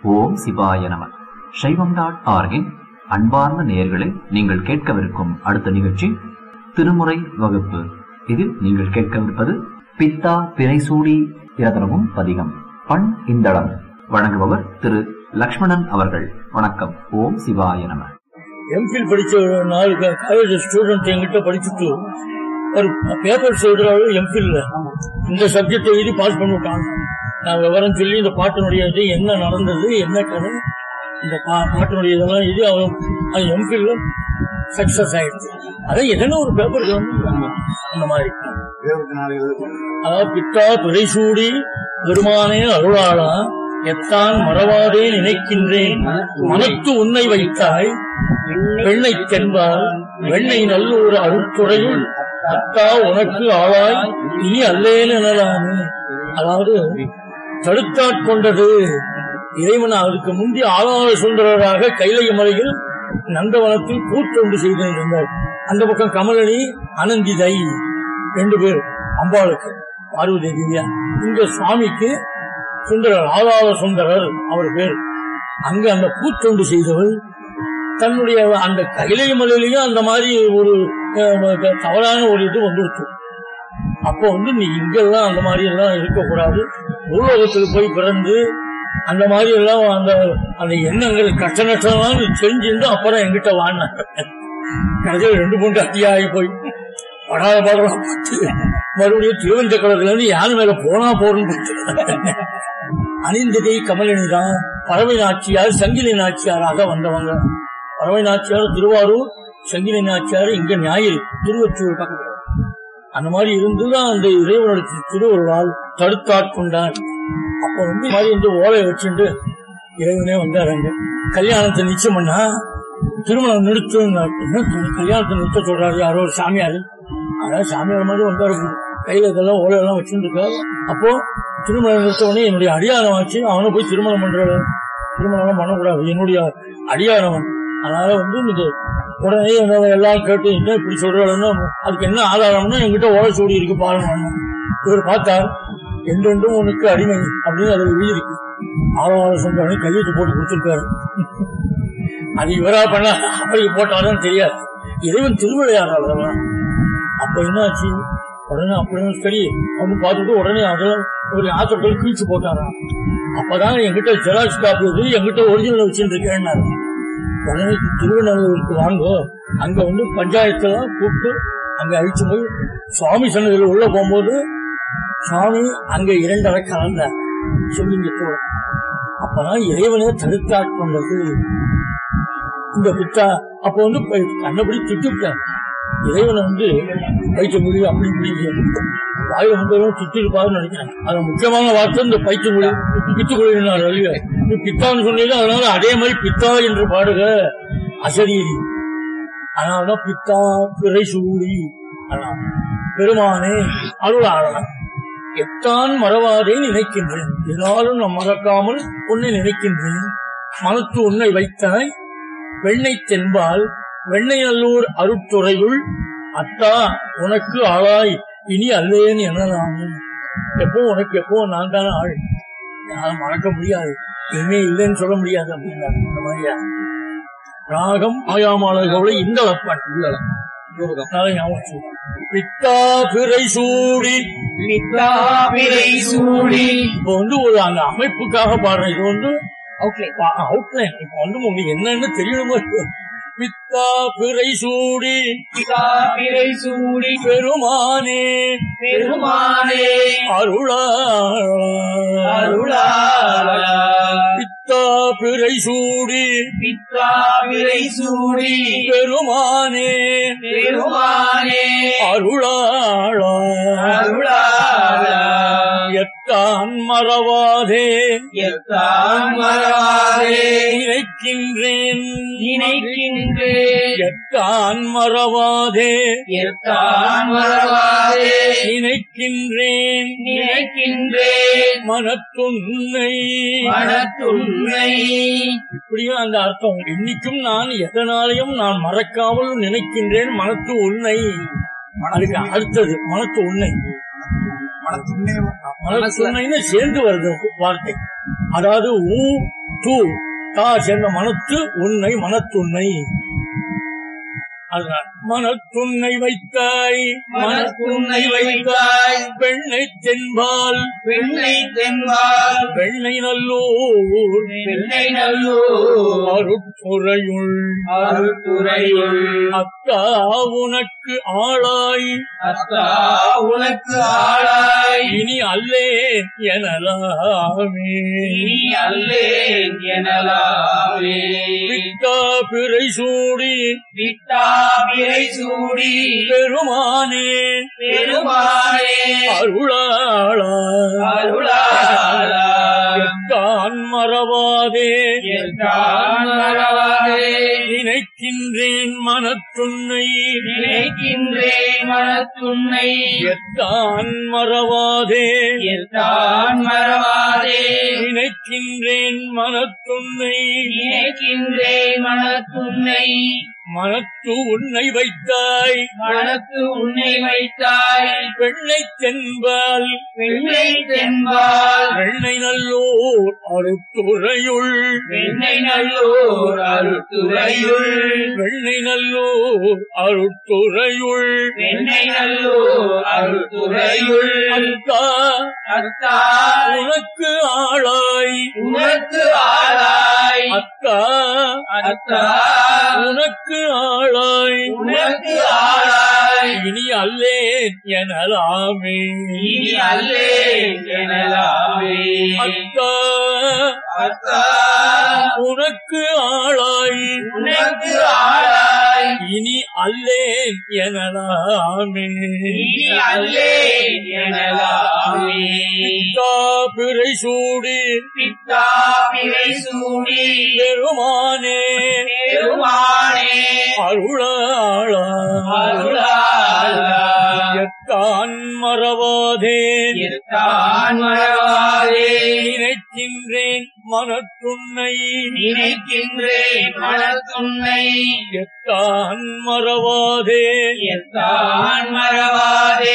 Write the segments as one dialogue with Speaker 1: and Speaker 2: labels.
Speaker 1: ஓம் சிவாய நம சைவம் டாட் ஆர்கின் அன்பார்ந்த நேயர்களே நீங்கள் கேட்கவிருக்கும் அடுத்த நிகழ்ச்சி திருமுறை வகுப்பு இதில் நீங்கள் கேட்கவிருப்பது பித்தா பிறைசூடி இரதனமும் பதிகம் பண் இந்தளம் வழங்குபவர் திரு லக்ஷ்மணன் அவர்கள் வணக்கம் ஓம் சிவாய நம
Speaker 2: எம்ஃபில் படிச்ச ஒரு நாலு காலேஜ் ஸ்டூடெண்ட் என்கிட்ட படிச்சுட்டு ஒரு பேப்பர் எழுதுறாரு எம்ஃபில்ல இந்த சப்ஜெக்ட் எழுதி பாஸ் பண்ணி விட்டாங்க நான் விவரம் சொல்லி இந்த பாட்டினுடைய இது என்ன நடந்தது என்ன கதை இந்த பா- பாட்டினுடைய இதெல்லாம் இது அவன் அது எம்ஃபில்ல சக்சஸ் ஆயிடுச்சு அதான் எதனா ஒரு பேப்பர் அந்த மாதிரி அதாவது பித்தா துறைசூடி பெருமானே அருளாளா எத்தான் மறவாதே நினைக்கின்றேன் மனத்து உன்னை வைத்தாய் பெண்ணை தென்பால் வெண்ணை நல்லூர் அருட்துறையுள் அத்தா உனக்கு ஆவாய் இனி அல்லேன் எனலாமே அதாவது தடுத்தாட்கொண்டது இறைவன் அதுக்கு முந்தி ஆளாள சுந்தரராக கைலை மலையில் நந்தவனத்தில் கூத்தொண்டு செய்து இருந்தார் அந்த பக்கம் கமலனி அனந்திதை ரெண்டு பேர் அம்பாளுக்கு பார்வதி திவ்யா இந்த சுவாமிக்கு சுந்தரர் ஆளாள சுந்தரர் அவர் பேர் அங்க அந்த பூத்தொண்டு செய்தவர் தன்னுடைய அந்த கைலை மலையிலையும் அந்த மாதிரி ஒரு அஹ், தவறான ஒரு இது வந்துருச்சு அப்போ வந்து நீ இங்கெல்லாம் அந்த மாதிரி எல்லாம் இருக்கக்கூடாது பூலோகத்துக்கு போய் பிறந்து அந்த மாதிரி எல்லாம் அந்த அந்த எண்ணங்கள் கஷ்ட நஷ்டம்லாம் நீ தெரிஞ்சிருந்து அப்புறம் எங்கிட்ட வாங்கின கடைசியில் ரெண்டு மூன்று அத்தியாகி போய் படாத பாடலாம் பார்த்து மறுபடியும் திருவந்த குளத்துல இருந்து யானை மேல போனா போறன்னு அணிந்ததை கமலினி தான் பறவை நாச்சியார் சங்கிலி நாச்சியாராக வந்தவங்க பறவை நாச்சியார் திருவாரூர் சங்கிலி நாச்சியார் இங்க ஞாயிறு திருவொற்றியூர் பக்கத்துல அந்த மாதிரி இருந்துதான் அந்த இறைவனோட திரு- திருவருளால் தடுத்தாட்கொண்டார் அப்ப வந்து இந்த மாதிரி வந்து ஓலை வச்சுட்டு இறைவனே வந்தாருங்க கல்யாணத்தை நிச்சயம் பண்ணா திருமணம் நிறுத்துனார் என்ன து- கல்யாணத்தை நிறுத்த சொல்றாரு யாரோ ஒரு சாமியார் அதான் சாமியார் மாதிரி வந்தாரு கையில இதெல்லாம் ஓலை எல்லாம் வச்சுட்டு இருக்காரு அப்போ திருமணம் நிறுத்த உடனே என்னுடைய அடியாரம் ஆச்சு அவனை போய் திருமணம் பண்றாரு திருமணம் எல்லாம் பண்ணக்கூடாது என்னுடைய அடியாரவன் அதனால வந்து நீங்க உடனே என்ன எல்லாம் கேட்டு என்ன இப்படி சொல்றாருன்னா அதுக்கு என்ன ஆதாரம்னா என்கிட்ட ஓலை சூடி இருக்கு பாருங்க இவர் பார்த்தார் என்றென்றும் உனக்கு அடிமை அப்படின்னு அதில் எழுதியிருக்கு ஆழவாத சொல்றாரு கையெழுத்து போட்டு கொடுத்துருக்காரு அது இவரா பண்ண அப்படி போட்டாலும் தெரியாது இறைவன் திருவிளையாடல் அதெல்லாம் அப்ப என்னாச்சு உடனே அப்படியே சரி வந்து பார்த்துட்டு உடனே அதெல்லாம் ஒரு ஆத்திரத்தில் கிழிச்சு போட்டாராம் அப்பதான் என்கிட்ட ஜெராக்ஸ் காப்பி இருக்கு என்கிட்ட ஒரிஜினல் வச்சுட்டு இருக்கேன்னாரு உடனே திருவண்ணாமலைக்கு வாங்க அங்க வந்து பஞ்சாயத்துல கூப்பிட்டு அங்க அழிச்சு போய் சுவாமி சன்னதியில் உள்ள போகும்போது சுவாமி அங்க இரண்டரை கலந்தார் சொல்லிங்கத்தோட அப்பதான் இறைவனே தடுத்தாட்கொண்டது இந்த பித்தா அப்ப வந்து ப- கண்ணபடி திட்டிவிட்டார் இறைவனை வந்து பைத்த மொழி அப்படி இப்படி வாயில வந்தவரும் திட்டிருப்பாருன்னு நினைக்கிறேன் அது முக்கியமான வார்த்தை இந்த பைத்த மொழி பித்துக்குழினார் வழிய நீ பித்தான்னு சொன்னீங்க அதனால அதே மாதிரி பித்தா என்று பாடுக அசரீரி அதனாலதான் பித்தா பிறை சூடி அதான். பெருமானே அருளாளன் எத்தான் மறவாதே நினைக்கின்றேன் எதாலும் நான் மறக்காமல் உன்னை நினைக்கின்றேன் மனத்து உன்னை வைத்தாய் வெண்ணை தென்பால் வெண்ணை நல்லூர் அருட்துறையுள் அத்தா உனக்கு ஆளாய் இனி அல்லேன் எனலாமே எப்போ உனக்கு எப்போ நான் தானே ஆள் யாரும் மறக்க முடியாது இனிமே இல்லைன்னு சொல்ல முடியாது அப்படின்னாரு அந்த மாதிரியா ராகம் ஆயாமாளர்களோட இந்த லப்பன் அதனால ஞாபகம் வச்சுக்கோ. பித்தா பிறை சூடி
Speaker 3: பித்தாபிரை சூடி
Speaker 2: இப்போ வந்து ஒரு அந்த அமைப்புக்காக பாடுறேன் இது வந்து அவுட்லைன் இப்போ வந்து உங்களுக்கு என்னன்னு தெரியணுமோ இல்லையோ. பித்தா பிறை சூடி
Speaker 3: பித்தாபிரை சூடி
Speaker 2: பெருமானே
Speaker 3: பெருமானே
Speaker 2: அருளா
Speaker 3: அருளாளா
Speaker 2: பித்தா பிறை சூடி
Speaker 3: பித்தாபிரை சூடி
Speaker 2: பெருமானே
Speaker 3: பெருமானே
Speaker 2: அருளாளா
Speaker 3: அருளாளா
Speaker 2: எத்தான் மறவாதே
Speaker 3: எத்தான் மறவாதே
Speaker 2: நினைக்கின்றேன்
Speaker 3: நினைக்கின்றேன்
Speaker 2: எத்தான் மறவாதே
Speaker 3: எத்தான் மறவாதே
Speaker 2: நினைக்கின்றேன்
Speaker 3: நினைக்கின்றேன்
Speaker 2: மனத்துன்னை
Speaker 3: மனத்துன்னை
Speaker 2: இப்படியும் அந்த அர்த்தம் இன்னைக்கும் நான் எதனாலையும் நான் மறக்காமல் நினைக்கின்றேன் மனத்து உன்னை அதுக்கு அடுத்தது மனத்து உன்னை மனத்து உன்னைன்னு சேர்ந்து வருது வார்த்தை அதாவது ஊ து தா சேர்ந்த மனத்து உன்னை மனத்துன்னை அதுதான் மனத்துன்னை வைத்தாய்
Speaker 3: மனத்துன்னை வைத்தாய்
Speaker 2: பெண்ணை தென்பால்
Speaker 3: பெண்ணை தென்பால்
Speaker 2: வெண்ணை நல்லூர்
Speaker 3: பெண்ணை நல்லூர்
Speaker 2: அருட்புறையுள்
Speaker 3: அருட்டுரையுள்
Speaker 2: அத்தா உனக்கு ஆளாய்
Speaker 3: அத்தா உனக்கு ஆளாய்
Speaker 2: இனி அல்லேன் எனலாமே
Speaker 3: நீ அல்லேன் எனலாமே
Speaker 2: விட்டா பிறை சூடி
Speaker 3: விட்டா பிறை சூடி
Speaker 2: பெருமானே
Speaker 3: பெருமானே
Speaker 2: அருளாளா
Speaker 3: அருளாளா
Speaker 2: தான் மறவாதே
Speaker 3: எத்தான் மறவாதே
Speaker 2: நினைக்கின்றேன் மனத்துன்னை
Speaker 3: நினைக்கின்றேன் மனத்துன்னை
Speaker 2: எத்தான் மறவாதே
Speaker 3: எத்தான் மறவாதே
Speaker 2: நினைக்கின்றேன் மனத்துன்னை
Speaker 3: நினைக்கின்றேன் மனத்துன்னை
Speaker 2: மனத்து உன்னை வைத்தாய்
Speaker 3: மனத்து உன்னை வைத்தாய்
Speaker 2: பெண்ணை தென்பால்
Speaker 3: வெண்ணை தென்பால்
Speaker 2: வெண்ணை நல்லோர் அருத்துறையுள்
Speaker 3: வெண்ணை நல்லூர் அருத்துறையுள்
Speaker 2: வெண்ணை நல்லோர் அருத்துறையுள்
Speaker 3: வெண்ணை நல்லூர் அருத்துறையுள்
Speaker 2: அத்தா
Speaker 3: அத்தா
Speaker 2: உனக்கு ஆளாய்
Speaker 3: உனக்கு ஆளாய்
Speaker 2: அத்தா
Speaker 3: அத்தா
Speaker 2: உனக்கு ஆளாய்
Speaker 3: உனக்கு ஆளாய்
Speaker 2: இனி அல்லேன் எனலாமே
Speaker 3: இனி அல்லேன் எனலாமே
Speaker 2: அத்தா
Speaker 3: அத்தா
Speaker 2: உனக்கு ஆளாய்
Speaker 3: உனக்கு ஆளாய்
Speaker 2: இனி அல்லேன் எனலாமே
Speaker 3: இனி அல்லேன் எனலாமே
Speaker 2: அத்தா பிறை சூடி
Speaker 3: பித்தா பிறை சூடி
Speaker 2: பெருமானே
Speaker 3: பெருமானே
Speaker 2: அருளாளா
Speaker 3: அருளாளா
Speaker 2: எத்தான் மறவாதே
Speaker 3: எத்தான் மறவாதே
Speaker 2: நினைக்கின்றேன் மனத்துன்னை
Speaker 3: நினைக்கின்றேன் மனத்துன்னை
Speaker 2: எத்தான் மறவாதே
Speaker 3: எத்தான் மறவாதே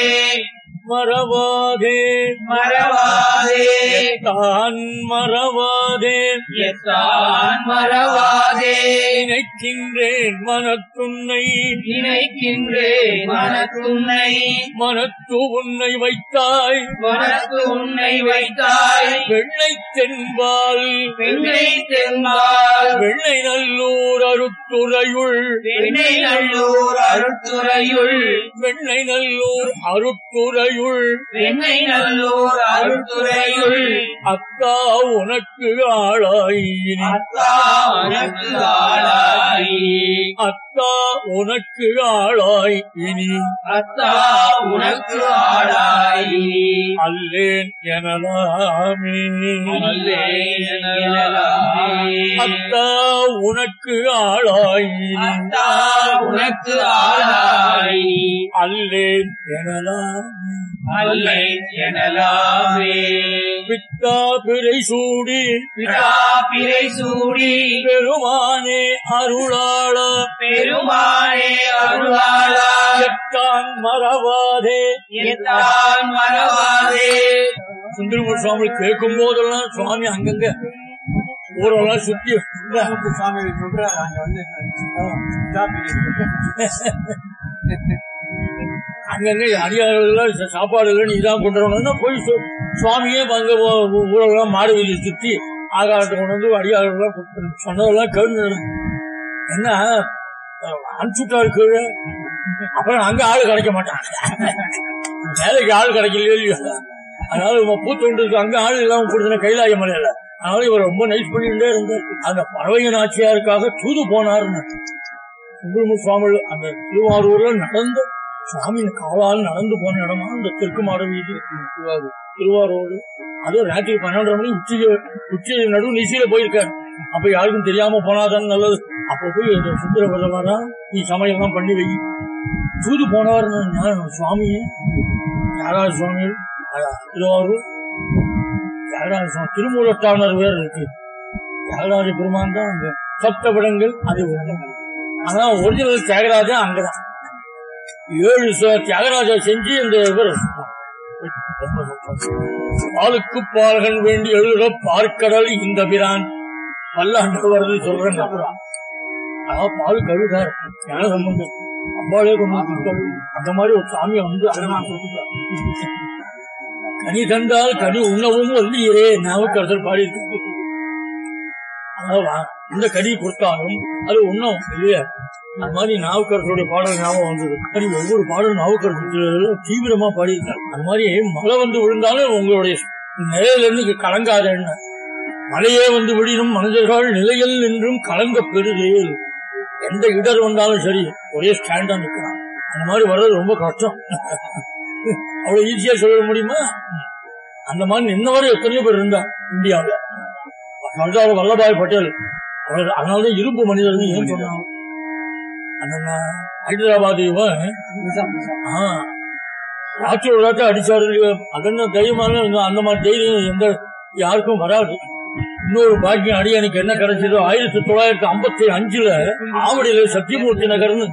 Speaker 2: மறவாதே
Speaker 3: மறவாதே
Speaker 2: தான் மறவாதே
Speaker 3: எத்தான் மறவாதே
Speaker 2: நினைக்கின்றேன் மனத்துன்னை
Speaker 3: நினைக்கின்றேன் மனத்துன்னை
Speaker 2: மனத்து உன்னை வைத்தாய்
Speaker 3: மனத்து உன்னை வைத்தாய்
Speaker 2: வெள்ளை தென்பால்
Speaker 3: பெண்ணை தென்பால்
Speaker 2: வெள்ளை நல்லூர் அருத்துறையுள்
Speaker 3: பெண்ணை நல்லூர் அருட்துறையுள்
Speaker 2: வெண்ணை நல்லூர் அருத்துறையுள்
Speaker 3: பெண்ணை நல்லூர் அருட்துறையுள்
Speaker 2: அக்கா உனக்கு ஆளாய்
Speaker 3: அத்தா உனக்கு ஆளாய்
Speaker 2: அக்கா உனக்கு ஆளாய் இனி
Speaker 3: அத்தா உனக்கு ஆளாய்
Speaker 2: அல்லேன் எனலாமே
Speaker 3: அல்லேன் எனலாமே.
Speaker 2: அக்கா உனக்கு ஆளாய் இனி
Speaker 3: அத்தா உனக்கு ஆளாய்
Speaker 2: அல்லேன் எனலாமே
Speaker 3: அல்லேன் எனலாமே
Speaker 2: பித்தா பிறை சூடி
Speaker 3: பிதா பிறை சூடி
Speaker 2: பெருமானே அருளாள
Speaker 3: பெருமானே அருளாளா
Speaker 2: எத்தான் மறவாதே
Speaker 3: எத்தான் மறவாதே
Speaker 2: சுந்தரமூர் சுவாமி கேட்கும் போதெல்லாம் சுவாமி அங்கங்க ஊரெல்லாம் சுத்தி
Speaker 4: சுவாமி சொல்றாரு அங்க வந்து
Speaker 2: அங்கங்க அடியாளர்கள் சாப்பாடு இல்லை நீ தான் கொண்டு வரணும்னா போய் சொ- சுவாமியே அங்க ஊ- ஊ- ஊரெல்லாம் மாடு வீதி சுத்தி ஆகாரத்தை கொண்டு வந்து அடியாளர்கள்லாம் கொடுத்து சொன்னதெல்லாம் கேட்டு என்ன அஹ், அனுப்பிச்சுட்டாரு கீழே அப்புறம் அங்க ஆள் கிடைக்க மாட்டாங்க வேலைக்கு ஆள் கிடைக்கலையோ இல்லையோ அதனால இவன் பூத்தொண்டுக்கு அங்க ஆள் இல்லாம கொடுத்தன கைலாய மலையில அதனால இவர் ரொம்ப நைஸ் பண்ணிட்டே இருந்தார் அந்த பறவைய நாச்சியாருக்காக தூது போனாருன்னு சுப்பிரமணிய சுவாமி அந்த திருவாரூர்ல நடந்து சுவாமி காலால் நடந்து போன இடமா அந்த தெற்கு மாட வீதி திருவாரூர் திருவாரூர் அதுவும் ராத்திரி பன்னெண்டரை மணி உச்சி உச்சி நடு நிசையில போயிருக்காரு அப்ப யாருக்கும் தெரியாம போனாதான் நல்லது அப்ப போய் இந்த சுந்தர பகவானா நீ சமையல்லாம் பண்ணி வை தூது போனவர் சுவாமி யாராவது சுவாமி அஹ், திருவாரூர் யாராவது சுவாமி திருமூலத்தாளர் வேற இருக்கு யாராவது பெருமான் தான் அங்க சப்தபடங்கள் அது ஒண்ணு. ஆனா ஒரிஜினல் தியாகராஜா அங்கதான் ஏழு ச- தியாகராஜா செஞ்சு இந்த இவர் பாலுக்கு பால்கன் வேண்டி எழுத பார்க்கடல் இந்த பிரான் பல்லாண்டு வருது சொல்றேன் அப்புறம் அதாவது பால் கழுதார் ஞான சம்பந்தம் அம்பாளே கொண்டு வந்து கொடுத்தாரு. அந்த மாதிரி ஒரு சாமியை வந்து அரணான் கொடுத்தார் கனி தந்தால் கனி உண்ணவும் வல்லியரே நாவுக்கரசர் பாடி அதாவது இந்த கனி கொடுத்தாலும் அது உண்ணும் இல்லையா அது மாதிரி நாவுக்கரசருடைய பாடல் ஞாபகம் வந்தது அது ஒவ்வொரு பாடலும் நாவுக்கரசு தீவிரமா பாடியிருக்காரு அது மாதிரி மழை வந்து விழுந்தாலும் உங்களுடைய நிலையில இருந்து கலங்காதேன்னு மழையே வந்து விடினும் மனிதர்கள் நிலையில் நின்றும் கலங்க பெறுதேல் எந்த இடர் வந்தாலும் சரி ஒரே ஸ்டாண்டா நிற்கிறான் அந்த மாதிரி வர்றது ரொம்ப கஷ்டம் அவ்வளவு ஈஸியா சொல்ல முடியுமா அந்த மாதிரி நின்னவரை எத்தனையோ பேர் இருந்தா இந்தியாவில் சர்தார் வல்லபாய் பட்டேல் அவர் அதனாலதான் இரும்பு மனிதர்கள் ஏன் சொன்னாங்க அந்த ந- ஹைதராபாத் இவன் ஆ, ராத்திரி ஒரு ராத்திரி அடிச்சாரு இல்லையோ, அது என்ன தைரியமான அந்த மாதிரி தைரியம் எந்த யாருக்கும் வராது இன்னொரு பாக்கியம் அடி எனக்கு என்ன கிடைச்சதோ ஆயிரத்தி தொள்ளாயிரத்தி ஐம்பத்தி அஞ்சுல ஆவடியில சத்தியமூர்த்தி நகர்னு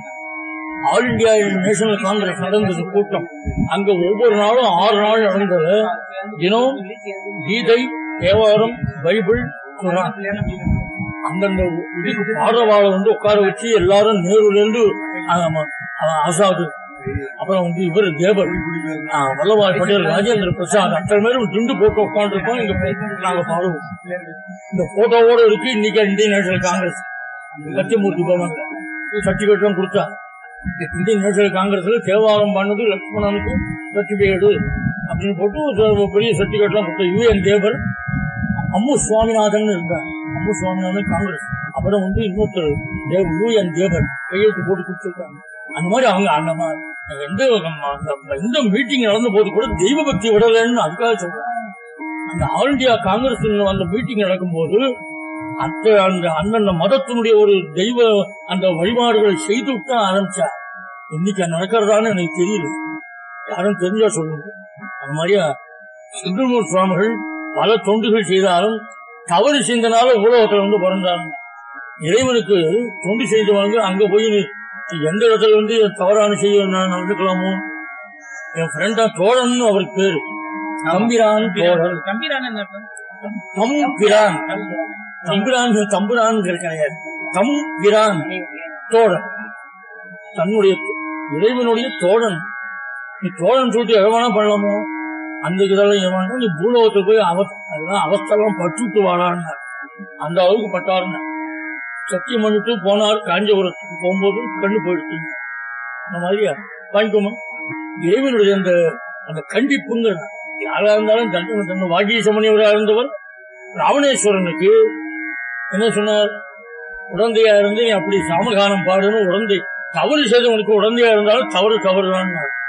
Speaker 2: ஆல் இந்தியா நேஷனல் காங்கிரஸ் நடந்தது கூட்டம் அங்க ஒவ்வொரு நாளும் ஆறு நாள் நடந்தது தினம் கீதை தேவாரம் பைபிள் குரான் அந்தந்த இதுக்கு பாடுறவாளை வந்து உட்கார வச்சு எல்லாரும் நேருல இருந்து ஆமா, ஆ- ஆசாது அப்புறம் வந்து இவர் தேவர் ஆ, வல்லபாய் பட்டேல் ராஜேந்திர பிரசாத் அத்தனை பேரும் துண்டு போட்டு உட்காந்துருக்கோம் இங்க நாங்க பாடுவோம் இந்த போட்டோவோட இருக்கு இன்னைக்கு Indian National Congress Sathyamurthy Bhavan சர்டிபிகேட்டும் கொடுத்தா இந்தியன் நேஷனல் காங்கிரஸ்ல தேவாரம் பண்ணது லட்சுமணனுக்கு சர்டிபிகேட் அப்படின்னு போட்டு ஒரு பெரிய சர்டிபிகேட்லாம் கொடுத்தா யுஎன் தேவர் அம்மு சுவாமிநாதன் இருந்தார் அம்மு சுவாமிநாதன் காங்கிரஸ் அப்புறம் வந்து இன்னொருத்தர் தேவ் யூஎன் தேவர் கையெழுத்து போட்டு கொடுத்துருக்காங்க அந்த மாதிரி அவங்க அந்த மாதிரி எந்த அந்த- எந்த மீட்டிங் நடந்த போது கூட தெய்வ பக்தி விடலன்னு அதுக்காக சொல்றேன் அந்த ஆல் இந்தியா காங்கிரஸ் அந்த மீட்டிங் நடக்கும்போது அந்த அந்த அந்தந்த மதத்தினுடைய ஒரு தெய்வ அந்த வழிபாடுகளை செய்து விட்டு ஆரம்பிச்சா இன்னைக்கு அது நடக்கிறதான்னு எனக்கு தெரியல யாரும் தெரிஞ்சா சொல்லுங்க அந்த மாதிரியா சுந்தரமூர் சுவாமிகள் பல தொண்டுகள் செய்தாலும் தவறு செய்தனால உலகத்துல வந்து பிறந்தாங்க இறைவனுக்கு தொண்டு செய்தவங்க அங்க போய் நீ எந்த இடத்துல வந்து தவறான செய்ய நான் நடந்துக்கலாமோ என் ஃப்ரெண்டா தோழன் அவருக்கு பேரு தம்பிரான் தோழன்
Speaker 3: தம்பிரான் என்ன
Speaker 2: தம் பிரான் தம்பிரான் தம்புரான் கிடையாது தம் பிரான் தோழன் தன்னுடைய இறைவனுடைய தோழன் நீ தோழன் சொல்லிட்டு எவ்வளவு பண்ணலாமோ அந்த இதெல்லாம் எவனா நீ பூலோகத்துக்கு போய் அவ அதெல்லாம் அவஸ்தெல்லாம் பட்டுட்டு வாழான்னு அந்த அளவுக்கு பட்டாருன்னு சத்தியம் பண்ணிட்டு போனார் காஞ்சிபுரத்துக்கு போகும்போது கண்ணு போயிடுச்சு அந்த மாதிரியா வாங்கிக்கோமா இறைவனுடைய அந்த அந்த கண்டிப்புங்கிற யாரா இருந்தாலும் தண்டனை தன்னை வாகீசமணியவராக இருந்தவர் ராவணேஸ்வரனுக்கு என்ன சொன்னார் உடந்தையா இருந்து நீ அப்படி சாமகானம் பாடுன்னு உடந்தை தவறு செய்தவனுக்கு உடந்தையா இருந்தாலும் தவறு தவறுதான்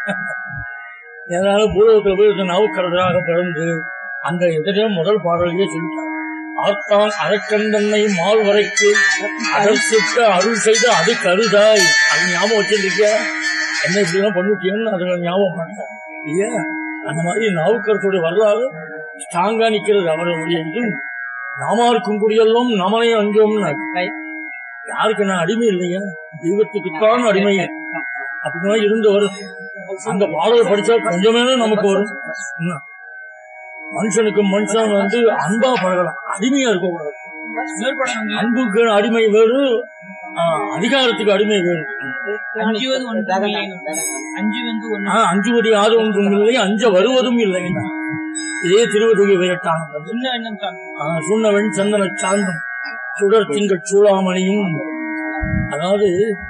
Speaker 2: அதனால பூலோகத்தில் போய் இருந்த நவுக்கரசராக பிறந்து அந்த எதிரே முதல் பாடலையே சொல்லிட்டார் ஆர்த்தான் அரக்கந்தன்னை மால் வரைக்கு அதற்கிட்ட அருள் செய்து அது கருதாய் அது ஞாபகம் வச்சிருக்கியா என்ன இப்படி எல்லாம் பண்ணிட்டியோன்னு அதுல ஞாபகம் பண்ணேன் இல்லையா அந்த மாதிரி நாவுக்கரசுடைய வரலாறு ஸ்ட்ராங்கா நிக்கிறது அவருடைய இது நாமாருக்கும் குடியெல்லாம் நமனை அஞ்சோம்னு யாருக்கு நான் அடிமை இல்லையா தெய்வத்துக்குத்தான் அடிமை அப்படிதான் இருந்தவர் அந்த பாடலை படிச்சா கொஞ்சமே நமக்கு வரும் என்ன? மனுஷனுக்கு மனுஷன் வந்து அன்பா பழகலாம் அடிமையா இருக்கக்கூடாது அன்புக்கு அடிமை வேறு ஆ, அதிகாரத்துக்கு அடிமை வேறு
Speaker 3: அஞ்சுவது ஒன்று அஞ்சு வந்து ஒன்று
Speaker 2: ஆ, அஞ்சுவது யாது ஒன்றும் இல்லை அஞ்ச வருவதும் இல்லை இதே திருவதுகை விரட்டான
Speaker 3: இன்னும் என்ன தான்
Speaker 2: சுண்ணவன் சந்தன சாந்தம் சுடர் திங்கள் சூளாமணியும் அதாவது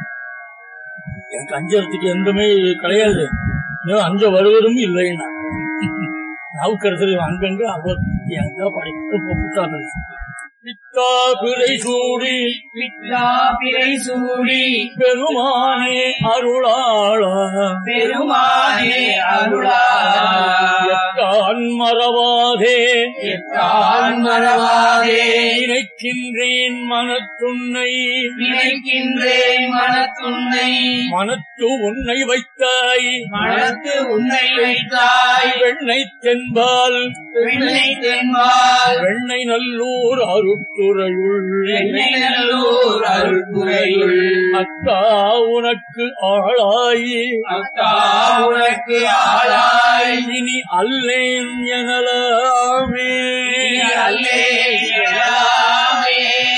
Speaker 2: எனக்கு அஞ்சறதுக்கு எந்தமே கிடையாது இன்னும் அஞ்ச வருவதும் இல்லைன்னா நாவுக்கரசர் அங்கங்க அவர் எங்க படித்தாங்க பித்தா பிறை சூடி
Speaker 3: பித்தா பிறை சூடி
Speaker 2: பெருமானே அருளாளா
Speaker 3: பெருமானே அருளாளா
Speaker 2: எத்தான் மறவாதே
Speaker 3: எத்தான் மறவாதே
Speaker 2: நினைக்கின்றேன் மனத்துன்னை
Speaker 3: நினைக்கின்றேன் மனத்துன்னை
Speaker 2: மனத்து உன்னை வைத்தாய்
Speaker 3: மனத்து உன்னை வைத்தாய்
Speaker 2: வெண்ணை தென்பால்
Speaker 3: வெண்ணை தென்பால்
Speaker 2: வெண்ணை நல்லூர் அருட்டுறையுள்
Speaker 3: வெண்ணை நல்லூர் அருள்புரையுள்
Speaker 2: அத்தா உனக்கு ஆளாயி
Speaker 3: அத்தா உனக்கு ஆளாய்
Speaker 2: இனி அல்லேன் எனலாமே
Speaker 3: நீ அல்லே எல்லாமே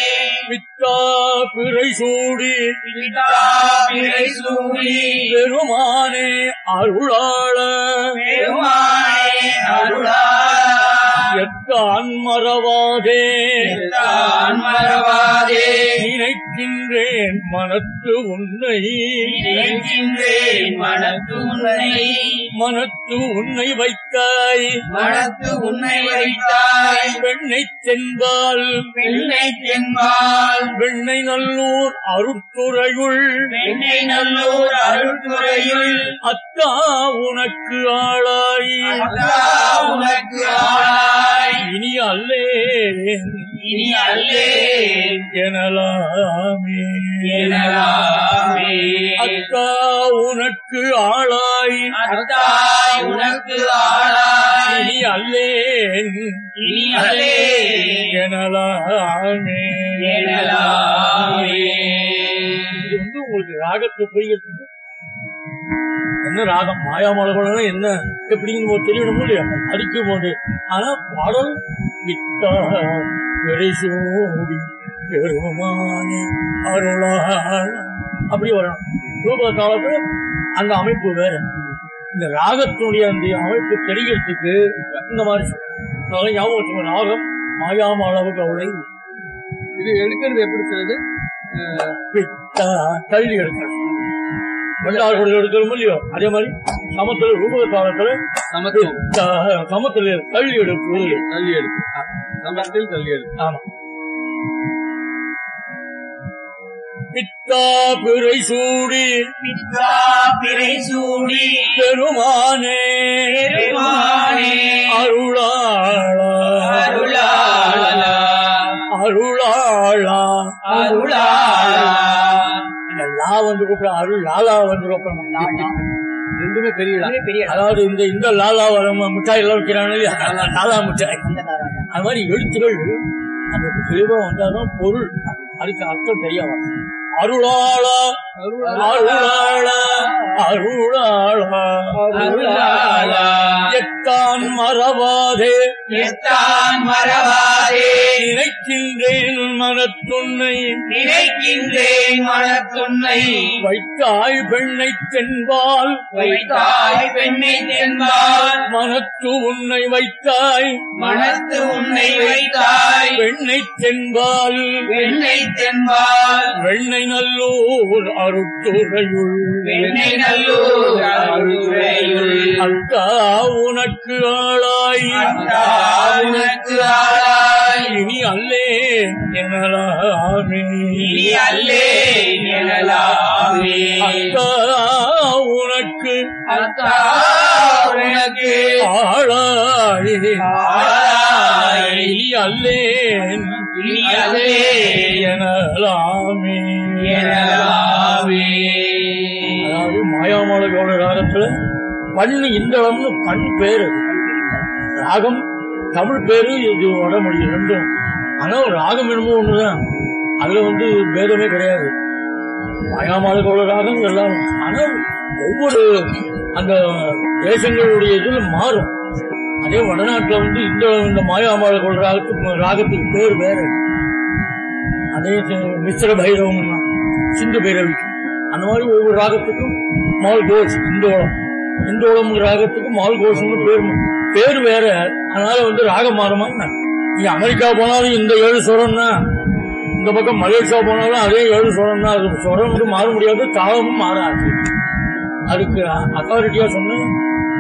Speaker 2: பித்தா பிறை சூடி
Speaker 5: பிறை சூடி
Speaker 2: பெருமானே அருளாள
Speaker 5: பெருமானே அருளாளா
Speaker 2: எத்தான் மறவாதே
Speaker 5: தான் மறவாதே
Speaker 2: நினைக்கின்றேன் மனத்து உன்னை
Speaker 5: நினைக்கின்றேன் மனத்து உன்னை
Speaker 2: மனத்து உன்னை வைத்தாய்
Speaker 5: மனத்து உன்னை வைத்தாய்
Speaker 2: பெண்ணை சென்பால்
Speaker 5: பெண்ணை தென்பால்
Speaker 2: வெண்ணை நல்லூர் அருட்துறையுள்
Speaker 5: பெண்ணை நல்லூர் அருள்துறையுள்
Speaker 2: அத்தா உனக்கு ஆளாய்
Speaker 5: அத்தா உனக்கு ஆளாய்
Speaker 2: இனி அல்லேன்
Speaker 5: இனி அல்லேன்
Speaker 2: எனலாமே
Speaker 5: எனலாமே.
Speaker 2: அத்தா உனக்கு ஆளாய்
Speaker 5: அத்தாய் உனக்கு ஆளாய்
Speaker 2: இனி அல்லேன்
Speaker 5: இனி அல்லேன்
Speaker 2: எனலாமே
Speaker 5: எனலாமே.
Speaker 2: இது வந்து உங்களுக்கு ராகத்தை புரிகிறதுக்கு என்ன ராகம் மாயாமலகுலம் என்ன எப்படின்னு உங்களுக்கு தெரியணும் இல்லையா அடிக்கும் போது ஆனா பாடல் வித்தா பெரிசூடி பெருமானே அருளாள் அப்படி வரணும் ரூப காலத்துல அந்த அமைப்பு வேற இந்த ராகத்தினுடைய அந்த அமைப்பு தெரிகிறதுக்கு இந்த மாதிரி சொல்லணும். அதனால ஞாபகம் வச்சுக்கணும். ராகம் மாயாமளவு கவலை
Speaker 4: இது எடுக்கிறது எப்படி சொல்லுது
Speaker 2: பித்தா தள்ளி எடுக்கணும் வெள்ளாறு கூட எடுக்கிறோம் இல்லையோ அதே மாதிரி சமத்துல ரூபக காலத்துல
Speaker 4: சமத்துவம்
Speaker 2: த- சமத்துல தள்ளி எடுப்பு
Speaker 4: தள்ளி எடுப்பு சமத்தில் தள்ளி எடுப்பு
Speaker 2: ஆமா பித்தா பிறை சூடி
Speaker 5: பித்தா பிறை சூடி
Speaker 2: பெருமானே
Speaker 5: பெருமானே
Speaker 2: அருளாளா
Speaker 5: அருளாளா
Speaker 2: அருளாளா
Speaker 5: அருளாளா
Speaker 2: இந்த லா வந்து கூப்பிட அருள் லாலா வந்து கூப்பிட
Speaker 4: ரெண்டுமே பெரிய இடம்.
Speaker 2: அதாவது இந்த இந்த லாலா வரும் மிட்டாய் எல்லாம் வைக்கிறாங்க இல்லையா லாலா மிட்டாய் அது மாதிரி எழுத்துகள் அந்த தெளிவா வந்தாதான் பொருள் அதுக்கு அர்த்தம் தெரிய வரும் அருளாளா அருளாளா அருளாளா
Speaker 5: அருளாளா
Speaker 2: எத்தான் மறவாதே
Speaker 5: எத்தான் மறவாதே
Speaker 2: நினைக்கின்றேன் மனத்துன்னை
Speaker 5: நினைக்கின்றேன் மனத்துன்னை
Speaker 2: வைத்தாய் பெண்ணை தென்பால்
Speaker 5: வைத்தாய் பெண்ணை தென்பால்
Speaker 2: மனத்து உன்னை வைத்தாய்
Speaker 5: மனத்து உன்னை வைத்தாய்
Speaker 2: பெண்ணை தென்பால்
Speaker 5: பெண்ணை தென்பால்
Speaker 2: வெண்ணை நல்லூர் அருட்டுரையுள்
Speaker 5: பெண்ணை நல்லூர் அருள்துறையுள்
Speaker 2: அத்தா உனக்கு ஆளாய்
Speaker 5: அத்தா உனக்கு ஆளாய்
Speaker 2: இனி அல்லே எனலாமே
Speaker 5: நீ அல்லே எனலாமே
Speaker 2: அத்தா உனக்கு
Speaker 5: அத்தா உனக்கு
Speaker 2: ஆளாய்
Speaker 5: ஆளாய்
Speaker 2: இனி அல்லேன்
Speaker 5: நீ அல்லே
Speaker 2: எனலாமே
Speaker 5: எனலாமே
Speaker 2: அதாவது மாயாமலகோட ராகத்துல பண்ணு இந்தளம்னு பண் பேரு ராகம் தமிழ் பேரு இது வடமொழி ரெண்டும் ஆனா ராகம் என்னமோ ஒண்ணுதான் அதுல வந்து பேதமே கிடையாது மாயாமலகோட ராகம் எல்லாம் ஆனா ஒவ்வொரு அந்த தேசங்களுடைய இதுல மாறும் அதே வடநாட்டுல வந்து இந்த இந்த மாயாமலகோட ராகத்துக்கு ராகத்துக்கு பேர் வேற அதே சி- மிஸ்ர பைரவம் சிந்து பைரவிக்கு அந்த மாதிரி ஒவ்வொரு ராகத்துக்கும் மால் கோஷ் இந்தோளம் இந்தோளம் ராகத்துக்கு மால் கோஷ்னு பேர் பேர் வேற அதனால வந்து ராகம் மாறுமா என்ன? நீங்க அமெரிக்கா போனாலும் இந்த ஏழு சுரம்னா இந்த பக்கம் மலேசியா போனாலும் அதே ஏழு சுரம் தான் அது சுரம் வந்து மாற முடியாது தாளமும் மாறாது அதுக்கு அத்தாரிட்டியா சொன்னேன்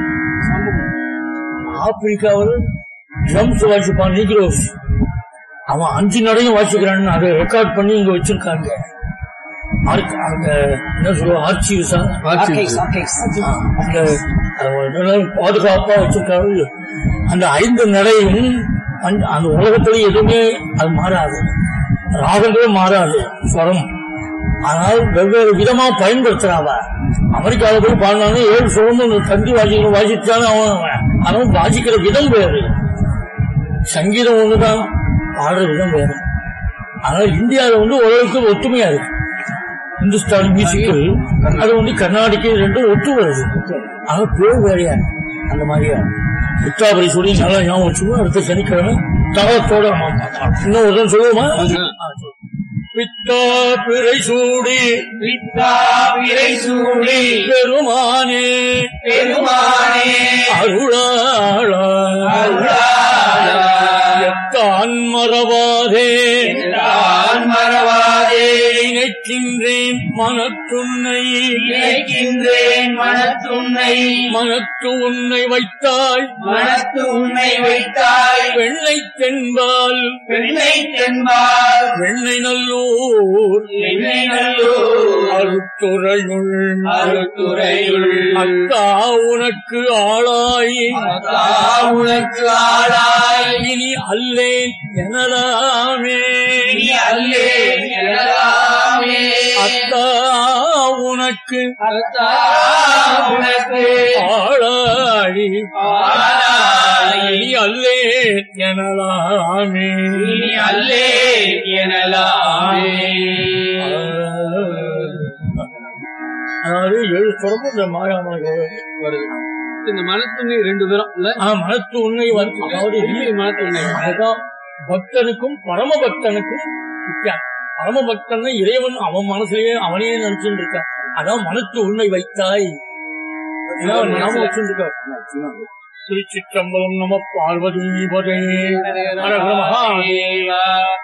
Speaker 2: ஆப்பிரிக்காவில் ட்ரம்ஸ் வாசிப்பான் நீக்ரோஸ் அவன் அஞ்சு நடையும் வாசிக்கிறான்னு அதை ரெக்கார்ட் பண்ணி இங்க வச்சிருக்காங்க ஆர்க்- அந்த என்ன சொல்லுவோம் ஆர்ச்சிவ்ஸா அந்த அது இதெல்லாம் பாதுகாப்பா வச்சிருக்காரு அந்த ஐந்து நடையும் அந்த- அந்த உலகத்துல எதுவுமே அது மாறாது ராகங்களும் மாறாது ஸ்வரம் ஆனால் வெவ்வேறு விதமா பயன்படுத்துறாவ அமெரிக்காவில் போய் பாடினாலும் ஏழு சுரமும் தந்தி வாசிக்கிற வாசிச்சாலும் அவன் அவன் வாசிக்கிற விதம் வேறு சங்கீதம் ஒண்ணுதான் பாடுற விதம் வேறு ஆனா இந்தியாவில் வந்து ஓரளவுக்கு ஒத்துமையா இருக்கு இந்துஸ்தானி மியூசிக்கல் அது வந்து கர்நாடிக்கு ரெண்டும் ஒத்து வருது ஆனா பேர் வேறையா இருக்கு. அந்த மாதிரியா உத்தாபரி சொல்லி நல்லா ஞாபகம் வச்சுக்கோ அடுத்த சனிக்கிழமை தகவத்தோட நம்ம பார்க்கலாம். இன்னும் ஒரு தடவை சொல்லுவோமா ஆ, சொல்லு. பித்தா பிறை சூடி
Speaker 5: பித்தா பிறை சூடி
Speaker 2: பெருமானே
Speaker 5: பெருமானே
Speaker 2: அருளாளா
Speaker 5: அருளாளா.
Speaker 2: எத்தான் மறவாதே
Speaker 5: நான் மறவாதே
Speaker 2: நினைக்கின்றேன் மனத்துன்னை
Speaker 5: நினைக்கின்றேன் மனத்துன்னை
Speaker 2: மனத்து உன்னை வைத்தாய்
Speaker 5: மனத்து உன்னை வைத்தாய்
Speaker 2: வெள்ளை தென்பால்
Speaker 5: பெண்ணை தென்பால்
Speaker 2: வெண்ணை நல்லூர்
Speaker 5: பெண்ணை நல்லூர்
Speaker 2: அருத்துறையுள்
Speaker 5: அருத்துறையுள்
Speaker 2: அத்தா உனக்கு ஆளாய்
Speaker 5: அத்தா உனக்கு ஆளாய்
Speaker 2: இனி அல்லேன் எனலாமே
Speaker 5: நீ அல்லே எனலாமே
Speaker 2: அத்தா உனக்கு
Speaker 5: அத்தா உனக்கு
Speaker 2: ஆளாய்
Speaker 5: ஆளாய்
Speaker 2: இனி அல்லேன் எனலாமே
Speaker 5: நீ அல்லே எனலாமே
Speaker 2: அதாவது ஏழு தொடர்பு இந்த மாயாமாக
Speaker 4: வருது இந்த மனத்துணை ரெண்டு பேரும் இல்ல
Speaker 2: ஆ, மனத்து உண்மை வந்து அதாவது
Speaker 4: பெரிய மனத்துணை
Speaker 2: அதுதான் பக்தனுக்கும் பரம பக்தனுக்கும் வித்தியாசம் பரம பக்தன் இறைவன் அவன் மனசுலயே அவனே நினைச்சுட்டு இருக்கான் அதான் மனத்து உண்மை வைத்தாய் ஏன்னா அவன் ஞாபகம் வச்சுட்டு இருக்கான். திருச்சிற்றம்பலம் நம பார்வதி பதே ஹர ஹர மகாதேவ